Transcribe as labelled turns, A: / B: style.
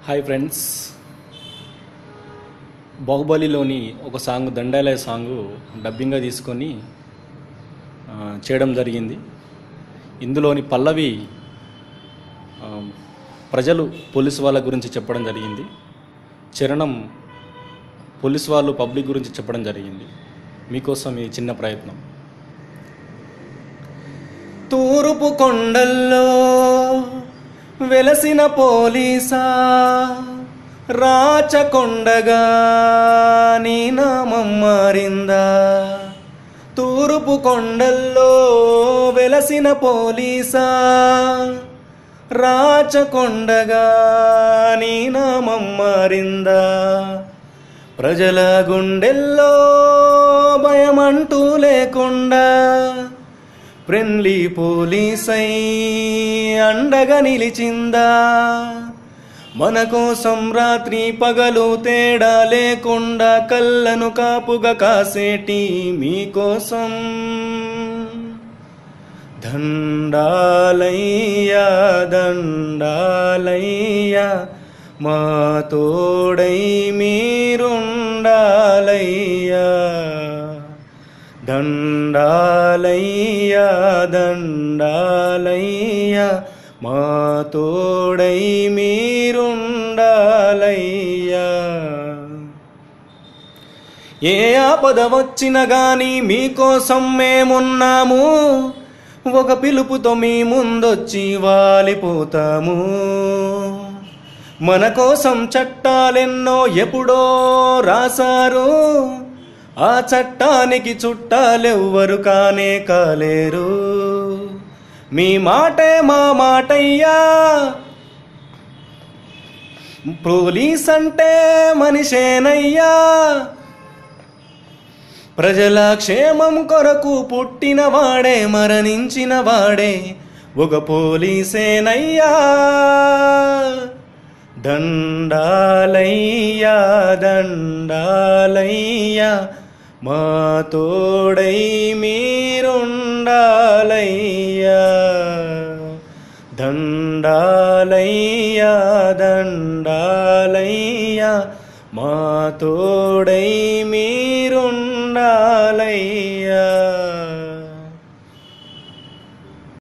A: hi friends బాహుబలిలోని ఒక song దండాలయ song డబ్బింగ్గా తీసుకొని ఆ, చేయడం జరిగింది ఇందులోని పల్లవి ఆ, ప్రజలు పోలీసు వాళ్ళ గురించి చెప్పడం జరిగింది చరణం పోలీసు వాళ్ళు పబ్లిక్ గురించి చెప్పడం జరిగింది మీకోసం ఈ చిన్న ప్రయత్నం తూర్పు కొండల్లో వెలసిన పోలీసా రాచకొండగా నీ నామం మారిందా తూర్పు కొండల్లో వెలసిన పోలీసా రాచకొండగా నీ నామం మారిందా ప్రజల గుండెల్లో భయమంటూ లేకుండా ఫ్రెండ్లీ పోలీసై అండగా నిలిచిందా మన కోసం రాత్రి పగలు తేడా లేకుండా కళ్ళను కాపుగా కాసేటి మీకోసం దండాలయ్యా దండాలయ్యా మా తోడై మీరుండాలయ్యా దండాలయ్యా దండాలయ్యా మా తోడై మీరుండాలయ్యా ఏ ఆపద వచ్చిన గాని మీకోసం మేమున్నాము ఒక పిలుపుతో మీ ముందొచ్చి వాలిపోతాము మన కోసం చట్టాలెన్నో ఎప్పుడో రాసారు ఆ చట్టానికి చుట్టాలెవ్వరు కానే కాలేరు మీ మాటే మా మాటయ్యా పోలీస్ అంటే మనిషేనయ్యా ప్రజల క్షేమం కొరకు పుట్టిన వాడే మరణించిన వాడే ఒక పోలీసేనయ్యా దండాలయ్యా దండాలయ్యా మా తోడై మీరుండాలయ్యా దండాలయ్యా దండాలయ్యా మా తోడై మీరుండాలయ్యా